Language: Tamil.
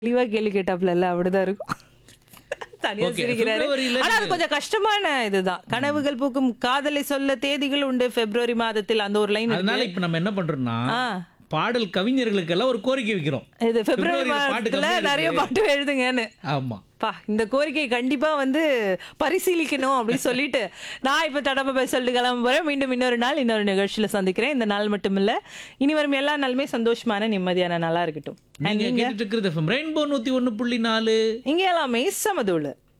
தெளிவா கேள்வி கேட்டாப்ல இல்ல அப்படிதான் இருக்கும் தனியா Okay, சிரிக்கிறாரு பிப்ரவரியில ஆனா அது கொஞ்சம் கஷ்டமான இதுதான் கனவுகள் பூக்கும் காதலை சொல்ல தேதிகள் உண்டு பிப்ரவரி மாதத்தில் அந்த ஒரு லைன் அதனால இப்ப நம்ம என்ன பண்றோம்னா ஆ. பாடல் கவிஞர்களுக்கெல்லாம் ஒரு கோரிக்கை வைக்கிறோம் இது பிப்ரவரி பிப்ரவரியில பாட்டு மாதத்துல கம்மியா நிறைய இருக்கு. பாட்டு எழுதுங்கன்னு ஆமா பா இந்த கோரிக்கை கண்டிப்பா வந்து பரிசீலிக்கணும் அப்படின்னு சொல்லிட்டு நான் இப்ப தடவை போய் சொல்லிட்டு கிளம்ப போறேன் மீண்டும் இன்னொரு நாள் இன்னொரு நிகழ்ச்சியில சந்திக்கிறேன் இந்த நாள் மட்டும் இல்ல இனி வரும் எல்லா நாளுமே சந்தோஷமான நிம்மதியான நாளா இருக்கட்டும் And நீங்க கேட்டுட்டு இருக்கிறது ரெயின்போ நூத்தி ஒண்ணு புள்ளி நாலு இங்க எல்லாமே சமதூளு